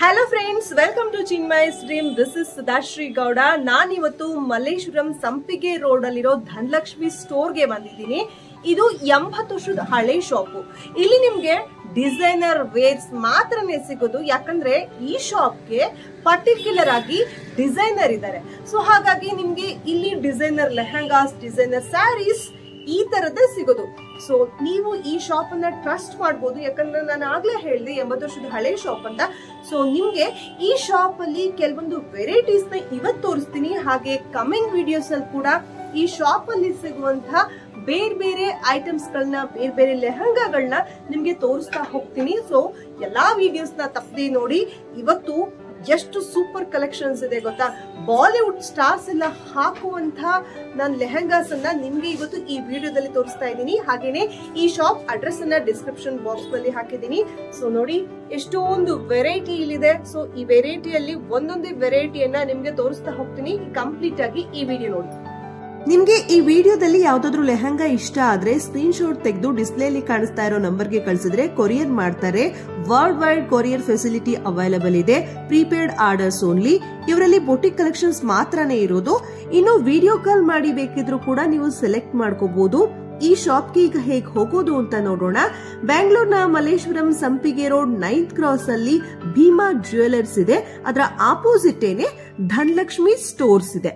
Hello friends welcome to Chinmai stream this is Sudhashree Gowda ನಾನಿವತ್ತು ಮಲ್ಲೇಶ್ವರಂ ಸಂಪಿಗೆ road ಅಲ್ಲಿರೋ ಧನಲಕ್ಷ್ಮಿ ಸ್ಟೋರ್ಗೆ ಬಂದಿದ್ದೀನಿ ಇದು ಎಂಬತ್ತು ವರ್ಷದ ಹಳೆ ಶಾಪು ಇಲ್ಲಿ ನಿಮ್ಗೆ ಡಿಸೈನರ್ ವೇರ್ಸ್ ಮಾತ್ರನೇ ಸಿಗೋದು ಯಾಕಂದ್ರೆ ಈ ಶಾಪ್ಗೆ ಪರ್ಟಿಕ್ಯುಲರ್ ಆಗಿ ಡಿಸೈನರ್ ಇದ್ದಾರೆ ಸೊ ಹಾಗಾಗಿ ನಿಮ್ಗೆ ಇಲ್ಲಿ ಡಿಸೈನರ್ ಲೆಹಂಗಾಸ್ ಡಿಸೈನರ್ ಸ್ಯಾರೀಸ್ ಈ ತರದ್ದೇ ಸಿಗೋದು ಸೊ ನೀವು ಈ ಶಾಪ್ ಅನ್ನ ಟ್ರಸ್ಟ್ ಮಾಡ್ಬೋದು ಯಾಕಂದ್ರೆ ನಾನು ಆಗ್ಲೇ ಹೇಳಿದೆ ಎಂಬತ್ತು ವರ್ಷದ ಹಳೆ ಶಾಪ್ ಅಂತ ಸೊ ನಿಮ್ಗೆ ಈ ಶಾಪ್ ಅಲ್ಲಿ ಕೆಲವೊಂದು ವೆರೈಟೀಸ್ ನ ಇವತ್ತು ತೋರಿಸ್ತೀನಿ ಹಾಗೆ ಕಮಿಂಗ್ ವಿಡಿಯೋಸ್ ಅಲ್ಲಿ ಕೂಡ ಈ ಶಾಪ್ ಅಲ್ಲಿ ಸಿಗುವಂತಹ ಬೇರೆ ಬೇರೆ ಐಟಮ್ಸ್ ಗಳನ್ನ ಬೇರೆ ಬೇರೆ ಲೆಹಂಗಾಗಳನ್ನ ನಿಮ್ಗೆ ತೋರಿಸ್ತಾ ಹೋಗ್ತೀನಿ ಸೊ ಎಲ್ಲಾ ವಿಡಿಯೋಸ್ ನ ತಪ್ಪದೆ ನೋಡಿ ಇವತ್ತು ಎಷ್ಟು ಸೂಪರ್ ಕಲೆಕ್ಷನ್ಸ್ ಇದೆ ಗೊತ್ತಾ ಬಾಲಿವುಡ್ ಸ್ಟಾರ್ಸ್ ಎಲ್ಲ ಹಾಕುವಂತ ನಾನು ಲೆಹಂಗಾಸ್ ಅನ್ನ ನಿಮ್ಗೆ ಇವತ್ತು ಈ ವಿಡಿಯೋದಲ್ಲಿ ತೋರಿಸ್ತಾ ಇದ್ದೀನಿ ಹಾಗೇನೆ ಈ ಶಾಪ್ ಅಡ್ರೆಸ್ ಅನ್ನ ಡಿಸ್ಕ್ರಿಪ್ಷನ್ ಬಾಕ್ಸ್ ನಲ್ಲಿ ಹಾಕಿದ್ದೀನಿ ಸೊ ನೋಡಿ ಎಷ್ಟೊಂದು ವೆರೈಟಿ ಇಲ್ಲಿದೆ ಸೊ ಈ ವೆರೈಟಿಯಲ್ಲಿ ಒಂದೊಂದೇ ವೆರೈಟಿಯನ್ನ ನಿಮ್ಗೆ ತೋರಿಸ್ತಾ ಹೋಗ್ತೀನಿ ಕಂಪ್ಲೀಟ್ ಆಗಿ ಈ ವಿಡಿಯೋ ನೋಡಿ ನಿಮ್ಗೆ ಈ ವಿಡಿಯೋದಲ್ಲಿ ಯಾವ್ದಾದ್ರು ಲೆಹಂಗಾ ಇಷ್ಟ ಆದ್ರೆ ಸ್ಕ್ರೀನ್ ಶಾಟ್ ತೆಗೆದು ಡಿಸ್ಪ್ಲೇಲಿ ಕಾಣಿಸ್ತಾ ಇರೋ ನಂಬರ್ಗೆ ಕಳಿಸಿದ್ರೆ ಕೊರಿಯರ್ ಮಾಡ್ತಾರೆ world wide courier facility available ಇದೆ ಪ್ರೀಪೇಡ್ ಆರ್ಡರ್ಸ್ ಓನ್ಲಿ ಇವರಲ್ಲಿ ಬೊಟಿಕ್ ಕಲೆಕ್ಷನ್ಸ್ ಮಾತ್ರನೇ ಇರೋದು ಇನ್ನು ವಿಡಿಯೋ ಕಾಲ್ ಮಾಡಿ ಬೇಕಿದ್ರು ಕೂಡ ನೀವು ಸೆಲೆಕ್ಟ್ ಮಾಡ್ಕೋಬಹುದು ಈ ಶಾಪ್ಗೆ ಈಗ ಹೇಗ್ ಹೋಗೋದು ಅಂತ ನೋಡೋಣ ಬ್ಯಾಂಗ್ಳೂರ್ನ ಮಲ್ಲೇಶ್ವರಂ ಸಂಪಿಗೆ ರೋಡ್ ನೈನ್ತ್ ಕ್ರಾಸ್ ಅಲ್ಲಿ ಭೀಮಾ ಜ್ಯುವೆಲರ್ಸ್ ಇದೆ ಅದರ ಆಪೋಸಿಟ್ ಏನೆ ಧನಲಕ್ಷ್ಮಿ ಸ್ಟೋರ್ಸ್ ಇದೆ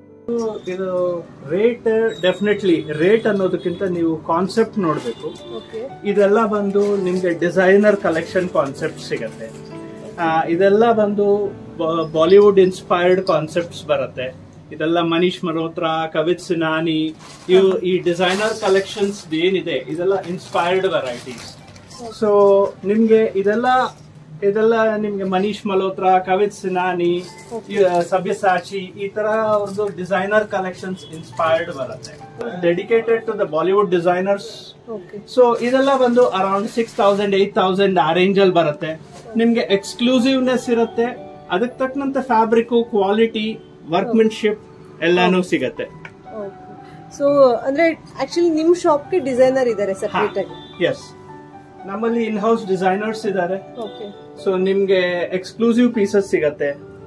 ಇದು ರೇಟ್ ಡೆಫಿನೆಟ್ಲಿ ರೇಟ್ ಅನ್ನೋದಕ್ಕಿಂತ ನೀವು ಕಾನ್ಸೆಪ್ಟ್ ನೋಡಬೇಕು ಇದೆಲ್ಲ ಬಂದು ನಿಮ್ಗೆ ಡಿಸೈನರ್ ಕಲೆಕ್ಷನ್ ಕಾನ್ಸೆಪ್ಟ್ ಸಿಗತ್ತೆ ಆ, ಇದೆಲ್ಲ ಬಂದು ಬಾಲಿವುಡ್ ಇನ್ಸ್ಪೈರ್ಡ್ ಕಾನ್ಸೆಪ್ಟ್ಸ್ ಬರುತ್ತೆ ಇದೆಲ್ಲ ಮನೀಶ್ ಮಲ್ಹೋತ್ರಾ ಕವಿತ್ ಸಿನಾನಿ ಇವು ಈ ಡಿಸೈನರ್ ಕಲೆಕ್ಷನ್ಸ್ ಏನಿದೆ ಇದೆಲ್ಲ ಇನ್ಸ್ಪೈರ್ಡ್ ವೆರೈಟೀಸ್ ಸೊ ನಿಮ್ಗೆ ಇದೆಲ್ಲ ಇದೆಲ್ಲ ನಿಮ್ಗೆ ಮನೀಶ್ ಮಲ್ಹೋತ್ರಾ ಕವಿತ್ ಸಿನಾನಿ ಈ, ಸಬ್ಯಸಾಚಿ ಈ ತರ ಅವ್ರದ್ದು ಡಿಸೈನರ್ ಕಲೆಕ್ಷನ್ಸ್ ಇನ್ಸ್ಪೈರ್ಡ್ ಬರುತ್ತೆ dedicated to the Bollywood designers so ಇದೆಲ್ಲ ಬಂದು around six thousand eight thousand ಆ ರೇಂಜ್ ಅಲ್ಲಿ ಬರುತ್ತೆ ನಿಮ್ಗೆ ಎಕ್ಸ್ಕ್ಲೂಸಿವ್ನೆಸ್ ಇರುತ್ತೆ ಅದಕ್ಕೆ ತಕ್ಕಂತೆ ಫ್ಯಾಬ್ರಿಕ್ ಕ್ವಾಲಿಟಿ ವರ್ಕ್ಮೆನ್ಶಿಪ್ ಎಲ್ಲಾನು ಸಿಗತ್ತೆ ಸೊ ಅಂದ್ರೆ ಆಕ್ಚುಲಿ ನಿಮ್ ಶಾಪ್ಗೆ ಡಿಸೈನರ್ ಇದ್ದಾರೆ ಸೆಪರೇಟ್ ಆಗಿ ಎಸ್ ನಮ್ಮಲ್ಲಿ ಇನ್ ಹೌಸ್ ಡಿಸೈನರ್ಸ್ ಇದ್ದಾರೆ ಓಕೆ ಸೊ ನಿಮ್ಗೆ ಎಕ್ಸ್ಕ್ಲೂಸಿವ್ ಪೀಸಸ್ ಸಿಗತ್ತೆ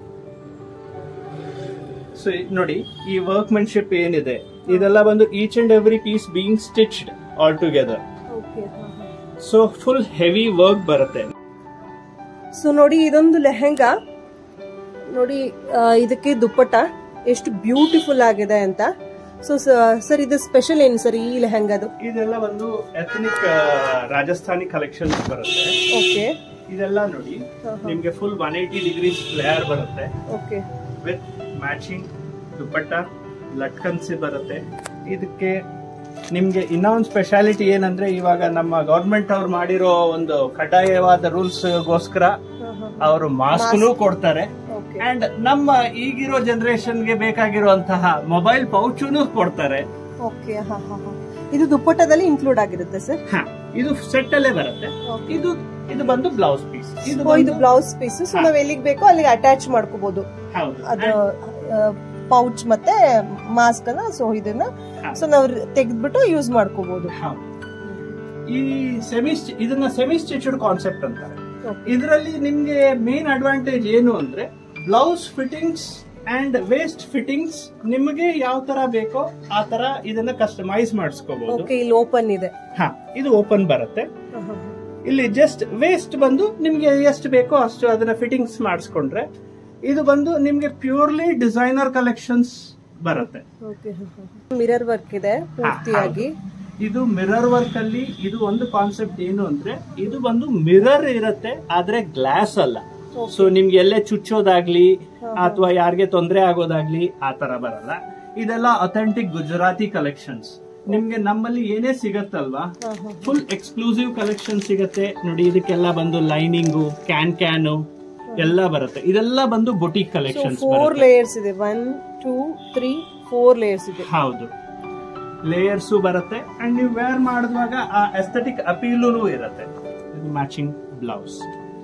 ಸೊ ನೋಡಿ ಈ ವರ್ಕ್ಮೆನ್ಶಿಪ್ ಏನಿದೆ ಇದೆಲ್ಲ ಬಂದು each and every piece being stitched all together okay so full heavy work ಬರುತ್ತೆ ಸೊ ನೋಡಿ ಇದೊಂದು ಲೆಹೆಂಗಾ ನೋಡಿ ಆ, ಇದಕ್ಕೆ ದುಪ್ಪಟ್ಟ ಎಷ್ಟು ಬ್ಯೂಟಿಫುಲ್ ಆಗಿದೆ ಅಂತ ಸೊ ಸರ್ ಇದು ಸ್ಪೆಷಲ್ ಏನು ಸರ್ ಈ ಲೆಹೆಂಗಾದು ಇದೆಲ್ಲ ಒಂದು ಎಥನಿಕ್ ರಾಜಸ್ಥಾನಿ ಕಲೆಕ್ಷನ್ಸ್ ಬರುತ್ತೆ ಓಕೆ ಇದೆಲ್ಲ ನೋಡಿ ಹಾ, ಹಾ. ನಿಮ್ಗೆ full one eighty degrees flare ಬರುತ್ತೆ ಓಕೆ ವಿತ್ ಮ್ಯಾಚಿಂಗ್ ದುಪ್ಪಟ್ಟ ಲಟ್ಕನ್ಸಿ ಬರುತ್ತೆ ಇದಕ್ಕೆ ನಿಮ್ಗೆ ಇನ್ನೊಂದು ಸ್ಪೆಷಾಲಿಟಿ ಏನಂದ್ರೆ ಇವಾಗ ನಮ್ಮ ಗವರ್ಮೆಂಟ್ ಅವ್ರು ಮಾಡಿರೋ ಒಂದು ಕಡ್ಡಾಯವಾದ ರೂಲ್ಸ್ ಗೋಸ್ಕರ ಅವರು ಮಾಸ್ಕ್ನು ಕೊಡ್ತಾರೆ ಓಕೆ ಅಂಡ್ ನಮ್ಮ ಈಗಿರೋ ಜನರೇಷನ್ ಗೆ ಬೇಕಾಗಿರುವಂತಹ ಮೊಬೈಲ್ ಪೌಚುನು ಕೊಡ್ತಾರೆ ಓಕೆ ಹಾ ಹಾ ಹಾ ಇದು ದುಪ್ಪಟ್ಟದಲ್ಲಿ ಇನ್ಕ್ಲೂಡ್ ಆಗಿರುತ್ತೆ ಸರ್ ಹ, ಇದು ಸೆಟ್ ಅಲ್ಲೇ ಬರುತ್ತೆ ಇದು ಇದು ಬಂದು ಬ್ಲೌಸ್ ಪೀಸ್ ಇದು ಇದು ಬಂದು- ಬ್ಲೌಸ್ ಪೀಸ್ ಸೊ ನಾವ್ ಎಲ್ಲಿಗೆ ಬೇಕೋ ಅಲ್ಲಿಗೆ ಅಟ್ಯಾಚ್ ಮಾಡ್ಕೋಬಹುದು ಹೌದು ಅದು ಪೌಚ್ ಮತ್ತೆ ಮಾಸ್ಕ್ ಅನ್ನ ಸೊ ಇದನ್ನ ಹಾ. ಸೊ ನಾವು ತೆಗೆದ್ಬಿಟ್ಟು ಯೂಸ್ ಮಾಡ್ಕೋಬಹುದು ಹೌದು. ಈ ಸೆಮಿ ಇದನ್ನ ಸೆಮಿ ಸ್ಟಿಚಡ್ ಕಾನ್ಸೆಪ್ಟ್ ಅಂತಾರೆ Okay. ಇದರಲ್ಲಿ ನಿಮ್ಗೆ ಮೇನ್ ಅಡ್ವಾಂಟೇಜ್ ಏನು ಅಂದ್ರೆ blouse fittings and waist fittings ನಿಮಗೆ ಯಾವ ತರ ಬೇಕೋ ಆ ತರ ಇದನ್ನ ಕಸ್ಟಮೈಸ್ ಮಾಡಿಸ್ಕೋಬಹುದು ಓಕೆ ಇಲ್ಲಿ ಓಪನ್ ಇದೆ ಹಾ ಇದು ಓಪನ್ ಬರುತ್ತೆ ಇಲ್ಲಿ ಜಸ್ಟ್ ವೇಸ್ಟ್ ಬಂದು ನಿಮ್ಗೆ ಎಷ್ಟು ಬೇಕೋ ಅಷ್ಟು ಅದನ್ನ ಫಿಟ್ಟಿಂಗ್ಸ್ ಮಾಡಿಸ್ಕೊಂಡ್ರೆ ಇದು ಬಂದು ನಿಮ್ಗೆ ಪ್ಯೂರ್ಲಿ ಡಿಸೈನರ್ ಕಲೆಕ್ಷನ್ಸ್ ಬರುತ್ತೆ ಮಿರರ್ ವರ್ಕ್ ಇದೆ ಪೂರ್ತಿಯಾಗಿ ಇದು ಮಿರರ್ ವರ್ಕ್ ಅಲ್ಲಿ ಇದು ಒಂದು ಕಾನ್ಸೆಪ್ಟ್ ಏನು ಅಂದ್ರೆ ಇದು ಬಂದು ಮಿರರ್ ಇರುತ್ತೆ ಆದ್ರೆ ಗ್ಲಾಸ್ ಅಲ್ಲ ಸೊ ನಿಮ್ಗೆ ಎಲ್ಲೇ ಚುಚ್ಚೋದಾಗ್ಲಿ ಅಥವಾ ಯಾರಿಗೆ ತೊಂದರೆ ಆಗೋದಾಗ್ಲಿ ಆ ತರ ಬರಲ್ಲ ಇದೆಲ್ಲ ಅಥೆಂಟಿಕ್ ಗುಜರಾತಿ ಕಲೆಕ್ಷನ್ಸ್ ನಿಮ್ಗೆ ನಮ್ಮಲ್ಲಿ ಏನೇ ಸಿಗತ್ತಲ್ವಾ ಫುಲ್ ಎಕ್ಸ್ಕ್ಲೂಸಿವ್ ಕಲೆಕ್ಷನ್ ಸಿಗತ್ತೆ ನೋಡಿ ಇದಕ್ಕೆಲ್ಲ ಬಂದು ಲೈನಿಂಗು ಕ್ಯಾನ್ ಕ್ಯಾನು ಎಲ್ಲ ಬರುತ್ತೆ ಇದೆಲ್ಲ ಬಂದು ಬೊಟಿಕ್ ಕಲೆಕ್ಷನ್ಸ್ ಫೋರ್ ಲೇಯರ್ಸ್ ಇದೆ one two three four layers ಇದೆ ಹೌದು ಲೇಯರ್ಸ್ ಬರುತ್ತೆ ಅಂಡ್ ನೀವು ವೇರ್ ಮಾಡಿದ್ವಾಗ ಆ ಎಸ್ಥೆಟಿಕ್ ಅಪೀಲು ಇರುತ್ತೆ matching blouse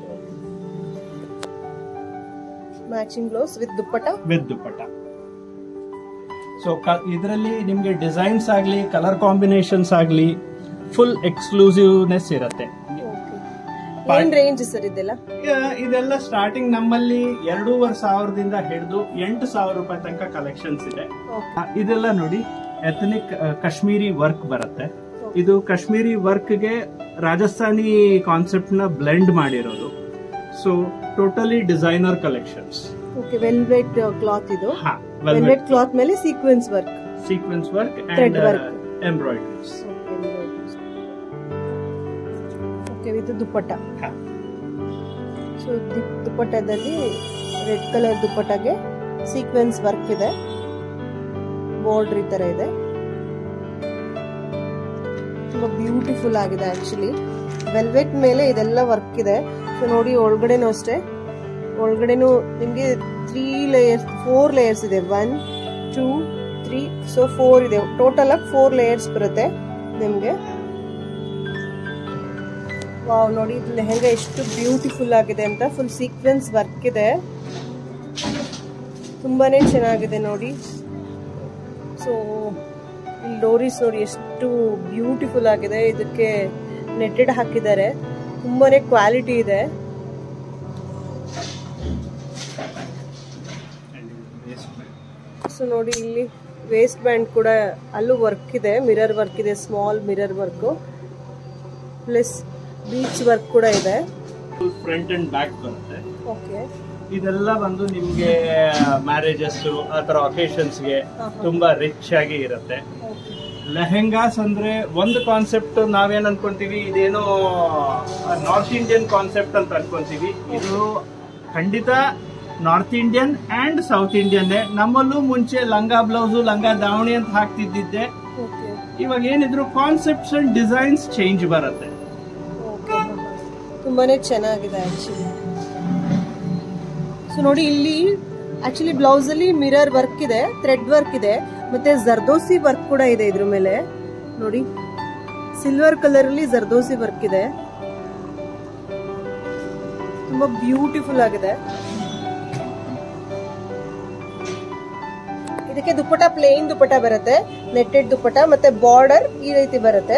matching blouse with dupatta with dupatta so ಇದರಲ್ಲಿ ನಿಮ್ಗೆ ಡಿಸೈನ್ಸ್ ಆಗ್ಲಿ ಕಲರ್ ಕಾಂಬಿನೇಷನ್ಸ್ ಆಗ್ಲಿ ಫುಲ್ ಎಕ್ಸ್ಕ್ಲೂಸಿವ್ನೆಸ್ ಇರುತ್ತೆ ಏನ್ ರೇಂಜ್ ಸರ್ ಇದೆಲ್ಲ ಯಾ- ಇದೆಲ್ಲ ಸ್ಟಾರ್ಟಿಂಗ್ ನಮ್ಮಲ್ಲಿ ಎರಡೂವರೆ ಸಾವಿರದಿಂದ ಹಿಡಿದು ಎಂಟು ಸಾವಿರ ರೂಪಾಯಿ ತನಕ ಕಲೆಕ್ಷನ್ಸ್ ಇದೆ ಆ, ಇದೆಲ್ಲ ನೋಡಿ ಎಥನಿಕ್ ಕಾಶ್ಮೀರಿ ವರ್ಕ್ ಬರುತ್ತೆ ಇದು ಕಾಶ್ಮೀರಿ ವರ್ಕ್ಗೆ ರಾಜಸ್ಥಾನಿ ಕಾನ್ಸೆಪ್ಟ್ ನ ಬ್ಲೆಂಡ್ ಮಾಡಿರೋದು so totally designer collections okay velvet cloth ಇದು ವೆಲ್ವೆಟ್ ಕ್ಲಾತ್ ಮೇಲೆ sequence work sequence work Thread and work. Embroideries okay with dupatta so ದುಪ್ಪಟ್ಟದಲ್ಲಿ ರೆಡ್ ಕಲರ್ ದುಪ್ಪಟ್ಟಗೆ ಸೀಕ್ವೆನ್ಸ್ ವರ್ಕ್ ಇದೆ ಬಾರ್ಡರ್ ಈ ತರ ಇದೆ ತುಂಬಾ ಬ್ಯೂಟಿಫುಲ್ ಆಗಿದೆ ಆಕ್ಚುಲಿ ವೆಲ್ವೆಟ್ ಮೇಲೆ ಇದೆಲ್ಲ ವರ್ಕ್ ಇದೆ ಸೊ ನೋಡಿ ಒಳಗಡೆನೂ ಅಷ್ಟೇ ಒಳಗಡೆನೂ ನಿಮಗೆ ತ್ರೀ ಲೇಯರ್ಸ್ ಫೋರ್ ಲೇಯರ್ಸ್ ಇದೆ one two three so four ಇದೆ ಟೋಟಲ್ ಆಗಿ ಫೋರ್ ಲೇಯರ್ಸ್ ಬರುತ್ತೆ ನಿಮಗೆ ವಾವ್ ನೋಡಿ ಇದು ಲೆಹಂಗಾ ಎಷ್ಟು ಬ್ಯೂಟಿಫುಲ್ ಆಗಿದೆ ಅಂತ ಫುಲ್ ಸೀಕ್ವೆನ್ಸ್ ವರ್ಕ್ ಇದೆ ತುಂಬಾನೇ ಚೆನ್ನಾಗಿದೆ ನೋಡಿ ಸೊ ಇಲ್ಲಿ ಡೋರೀಸ್ ನೋಡಿ ಎಷ್ಟು ಬ್ಯೂಟಿಫುಲ್ ಆಗಿದೆ ಇದಕ್ಕೆ ನೆಟ್ಟೆಡ್ ಹಾಕಿದ್ದಾರೆ ತುಂಬಾನೇ ಕ್ವಾಲಿಟಿ ಇದೆ ಸೊ ನೋಡಿ ಇಲ್ಲಿ ವೇಸ್ಟ್ ಬ್ಯಾಂಡ್ ಕೂಡ ಅಲ್ಲೂ ವರ್ಕ್ ಇದೆ ಮಿರರ್ ವರ್ಕ್ ಇದೆ small mirror work plus beach work ಕೂಡ ಇದೆ ಫ್ರಂಟ್ ಅಂಡ್ ಬ್ಯಾಕ್ ಬರುತ್ತೆ ಓಕೆ ಇದೆಲ್ಲ ಬಂದು ನಿಮ್ಗೆ ಮ್ಯಾರೇಜಸ್ ಆ ತರ ಒಕೇಶನ್ಸ್ಗೆ ತುಂಬಾ ರಿಚ್ ಆಗಿ ಇರುತ್ತೆ ಲೆಹೆಂಗಾಸ್ ಅಂದ್ರೆ ಒಂದು ಕಾನ್ಸೆಪ್ಟ್ ನಾವೇನ್ ಅನ್ಕೊಂತೀವಿ ಇದೇನೋ ನಾರ್ತ್ ಇಂಡಿಯನ್ ಕಾನ್ಸೆಪ್ಟ್ ಅಂತ ಅನ್ಕೊಂತೀವಿ ಇದು ಖಂಡಿತ north Indian and south Indian ನಮ್ಮಲ್ಲೂ ಮುಂಚೆ ಲಂಗ ಬ್ಲೌಸು ಲಂಗ ದಾವಣಿ ಅಂತ ಹಾಕ್ತಿದ್ದಿದ್ದೆ ಓಕೆ ಇವಾಗ ಏನಿದ್ರು ಕಾನ್ಸೆಪ್ಟ್ಸ್ ಅಂಡ್ ಡಿಸೈನ್ಸ್ ಚೇಂಜ್ ಬರುತ್ತೆ ಓಕೆ ತುಂಬಾನೇ ಚೆನ್ನಾಗಿದೆ ಆಕ್ಚುಲಿ ಸೊ ನೋಡಿ ಇಲ್ಲಿ ಆಕ್ಚುಲಿ ಬ್ಲೌಸ್ ಅಲ್ಲಿ ಮಿರರ್ ವರ್ಕ್ ಇದೆ ಥ್ರೆಡ್ ವರ್ಕ್ ಇದೆ ಮತ್ತೆ ಜರ್ದೋಸಿ ವರ್ಕ್ ಕೂಡ ಇದೆ ಇದ್ರ ಮೇಲೆ ನೋಡಿ ಸಿಲ್ವರ್ ಕಲರ್ ಅಲ್ಲಿ ಜರ್ದೋಸಿ ವರ್ಕ್ ಇದೆ ತುಂಬಾ ಬ್ಯೂಟಿಫುಲ್ ಆಗಿದೆ ಇದಕ್ಕೆ ದುಪ್ಪಟ ಪ್ಲೇನ್ ದುಪ್ಪಟ ಬರುತ್ತೆ ನೆಟ್ಟೆಡ್ ದುಪ್ಪಟ ಮತ್ತೆ ಬಾರ್ಡರ್ ಈ ರೀತಿ ಬರುತ್ತೆ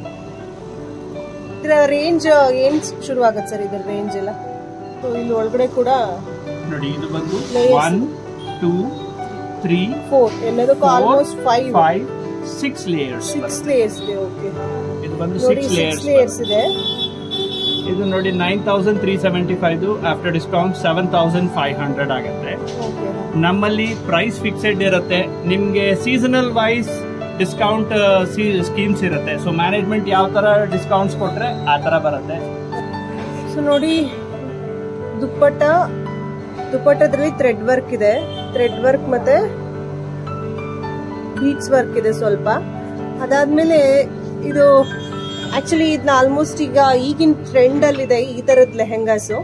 ಇದರ ರೇಂಜ್ ಏನ್ ಶುರು ಆಗತ್ತೆ ಸರ್ ಇದ್ರ ರೇಂಜ್ ಎಲ್ಲ ಸೊ ಇಲ್ಲಿ ಒಳಗಡೆ ಕೂಡ ನೋಡಿ ಇದು ಬಂದು Layers. One two three four ಎಲ್ಲದಕ್ಕೂ almost five five six layers six layers ಇದೆ ಓಕೆ ಇದು ಬಂದು ನೋಡಿ ಸಿಕ್ಸ್ ಸಿಕ್ಸ್ ಲೇಯರ್ಸ್ ಲೇಯರ್ಸ್ ಇದೆ ಇದು ನೋಡಿ nine thousand three seventy five after discount seven thousand five hundred ಆಗುತ್ತೆ ಓಕೆ ನಮ್ಮಲ್ಲಿ ಪ್ರೈಸ್ ಫಿಕ್ಸೆಡ್ ಇರುತ್ತೆ ನಿಮ್ಗೆ ಸೀಸನಲ್ ವೈಸ್ ಡಿಸ್ಕೌಂಟ್ ಸ್ಕೀಮ್ಸ್ ಇರುತ್ತೆ ಸೊ ಮ್ಯಾನೇಜ್ಮೆಂಟ್ ಯಾವ ತರ ಡಿಸ್ಕೌಂಟ್ಸ್ ಕೊಟ್ರೆ ಆ ತರ ಬರುತ್ತೆ ಸೊ ನೋಡಿ ದುಪ್ಪಟ್ಟ ದುಪ್ಪಟ್ಟದ್ರಲ್ಲಿ ಥ್ರೆಡ್ ವರ್ಕ್ ಇದೆ ಥ್ರೆಡ್ ವರ್ಕ್ ಮತ್ತೆ ಬೀಚ್ ವರ್ಕ್ ಇದೆ ಸ್ವಲ್ಪ ಅದಾದ್ಮೇಲೆ ಇದು ಆಕ್ಚುಲಿ ಇದನ್ನ ಆಲ್ಮೋಸ್ಟ್ ಈಗ ಈಗಿನ ಟ್ರೆಂಡ್ ಅಲ್ಲಿ ಇದೆ ಈ ತರದ ಲೆಹೆಂಗಾಸು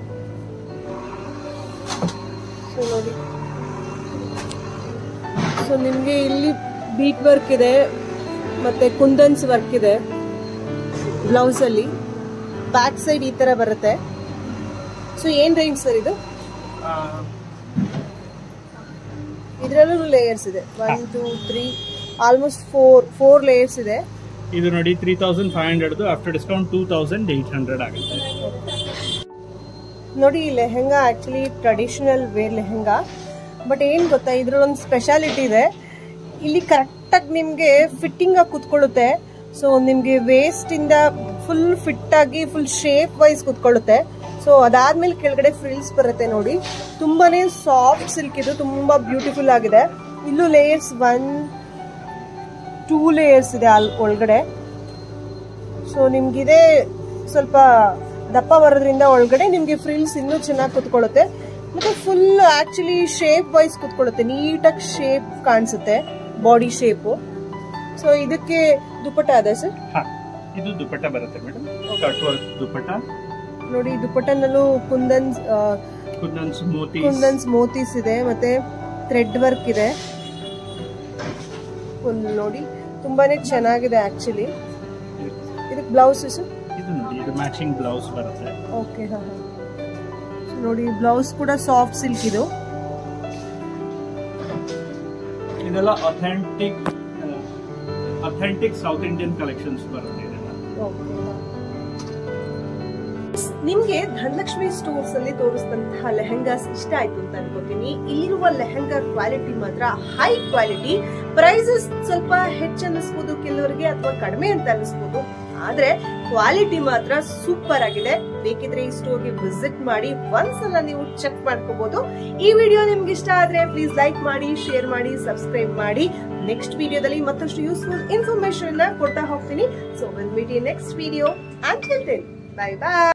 ಸೊ ನೋಡಿ ಸೊ ನಿಮ್ಗೆ ಇಲ್ಲಿ ಬೀಟ್ ವರ್ಕ್ ಇದೆ ಮತ್ತೆ ಕುಂದನ್ಸ್ ವರ್ಕ್ ಇದೆ ಬ್ಲೌಸ್ ಅಲ್ಲಿ ಬ್ಯಾಕ್ ಸೈಡ್ ಈ ತರ ಬರುತ್ತೆ ಸೊ ಏನ್ ರೇಂಜ್ ಸರ್ ಇದು ಇದ್ರಲ್ಲೂ ಲೇಯರ್ಸ್ ಇದೆ one two three almost four four layers ಇದೆ ಇದು ನೋಡಿ three thousand five hundred after discount two thousand eight hundred ಆಗುತ್ತೆ ನೋಡಿ ಈ lehenga actually traditional wear lehenga but ಏನ್ ಗೊತ್ತಾ ಇದ್ರಲ್ಲೊಂದು ಸ್ಪೆಷಾಲಿಟಿ ಇದೆ ಇಲ್ಲಿ ಕರೆಕ್ಟಾಗಿ ನಿಮಗೆ ಫಿಟ್ಟಿಂಗ್ ಆಗಿ ಕುತ್ಕೊಳ್ಳುತ್ತೆ ಸೊ ನಿಮಗೆ ವೇಸ್ಟ್ ಇಂದ ಫುಲ್ ಫಿಟ್ ಆಗಿ ಫುಲ್ ಶೇಪ್ ವೈಸ್ ಕುತ್ಕೊಳ್ಳುತ್ತೆ ಸೊ ಅದಾದ್ಮೇಲೆ ಕೆಳಗಡೆ ಫ್ರಿಲ್ಸ್ ಬರುತ್ತೆ ನೋಡಿ ತುಂಬಾನೇ ಸಾಫ್ಟ್ ಸಿಲ್ಕ್ ಇದು ತುಂಬಾ ಬ್ಯೂಟಿಫುಲ್ ಆಗಿದೆ ಇಲ್ಲೂ ಲೇಯರ್ಸ್ ಒನ್ ಟೂ ಲೇಯರ್ಸ್ ಇದೆ ಅಲ್ಲಿ ಒಳಗಡೆ ಸೊ ನಿಮ್ಗಿದೆ ಸ್ವಲ್ಪ ದಪ್ಪ ಬರೋದ್ರಿಂದ ಒಳಗಡೆ ನಿಮ್ಗೆ ಫ್ರಿಲ್ಸ್ ಇನ್ನೂ ಚೆನ್ನಾಗಿ ಕುತ್ಕೊಳ್ಳುತ್ತೆ ಮತ್ತೆ ಫುಲ್ ಆಕ್ಚುಲಿ ಶೇಪ್ ವೈಸ್ ಕುತ್ಕೊಳ್ಳುತ್ತೆ ನೀಟಾಗಿ ಶೇಪ್ ಕಾಣಿಸುತ್ತೆ ಬಾಡಿ ಶೇಪು ಸೊ ಇದಕ್ಕೆ ದುಪ್ಪಟ್ಟ ಅದೇ ಸರ್ ಹಾ ಇದು ದುಪ್ಪಟ್ಟ ಬರುತ್ತೆ ಮೇಡಮ್ ಕಟ್ ವರ್ಕ್ ದುಪ್ಪಟ್ಟ ನೋಡಿ ದುಪ್ಪಟ್ಟನಲ್ಲೂ ಕುಂದನ್ಸ್ ಆ, ಕುಂದನ್ಸ್ ಮೋತಿ ಕುಂದನ್ಸ್ ಮೋತೀಸ್ ಇದೆ ಮತ್ತೆ ಥ್ರೆಡ್ ವರ್ಕ್ ಇದೆ ಫುಲ್ ನೋಡಿ ತುಂಬಾನೇ ಚೆನ್ನಾಗಿದೆ ಆಕ್ಚುಲಿ ಇದಕ್ಕೆ ಬ್ಲೌಸ್ ಸರ್ ಇದು ನೋಡಿ ಇದು ಮ್ಯಾಚಿಂಗ್ ಬ್ಲೌಸ್ ಬರುತ್ತೆ ಓಕೆ ಹಾ ಹಾ So, ನೋಡಿ ಬ್ಲೌಸ್ ಕೂಡ ಸಾಫ್ಟ್ ಸಿಲ್ಕ್ ಇದು ಇದೆಲ್ಲ authentic authentic south Indian collections ಬರುತ್ತೆ ಇದೆಲ್ಲ ನಿಮ್ಗೆ ಧನಲಕ್ಷ್ಮಿ ಸ್ಟೋರ್ಸ್ ಅಲ್ಲಿ ತೋರಿಸಿದಂತಹ ಲೆಹಂಗಾಸ್ ಇಷ್ಟ ಆಯ್ತು ಅಂತ ಅನ್ಕೋತೀನಿ ಇಲ್ಲಿರುವ ಲೆಹಂಗಾ ಕ್ವಾಲಿಟಿ ಮಾತ್ರ ಹೈ ಕ್ವಾಲಿಟಿ ಪ್ರೈಸಸ್ ಸ್ವಲ್ಪ ಹೆಚ್ಚು ಅನ್ನಿಸ್ಬೋದು ಕೆಲವರಿಗೆ ಅಥವಾ ಕಡಿಮೆ ಅಂತ ಅನಿಸ್ಬೋದು ಆದ್ರೆ ಕ್ವಾಲಿಟಿ ಮಾತ್ರ ಸೂಪರ್ ಆಗಿದೆ ಬೇಕಿದ್ರೆ ಈ ಸ್ಟೋರ್ಗೆ ವಿಸಿಟ್ ಮಾಡಿ ಒಂದ್ಸಲ ನೀವು ಚೆಕ್ ಮಾಡ್ಕೋಬಹುದು ಈ ವಿಡಿಯೋ ನಿಮ್ಗೆ ಇಷ್ಟ ಆದ್ರೆ ಪ್ಲೀಸ್ ಲೈಕ್ ಮಾಡಿ ಶೇರ್ ಮಾಡಿ ಸಬ್ಸ್ಕ್ರೈಬ್ ಮಾಡಿ ನೆಕ್ಸ್ಟ್ ವಿಡಿಯೋದಲ್ಲಿ ಮತ್ತಷ್ಟು ಯೂಸ್ಫುಲ್ ಇನ್ಫಾರ್ಮೇಶನ್ ಕೊಡ್ತಾ ಹೋಗ್ತೀನಿ so will meet next video until then bye by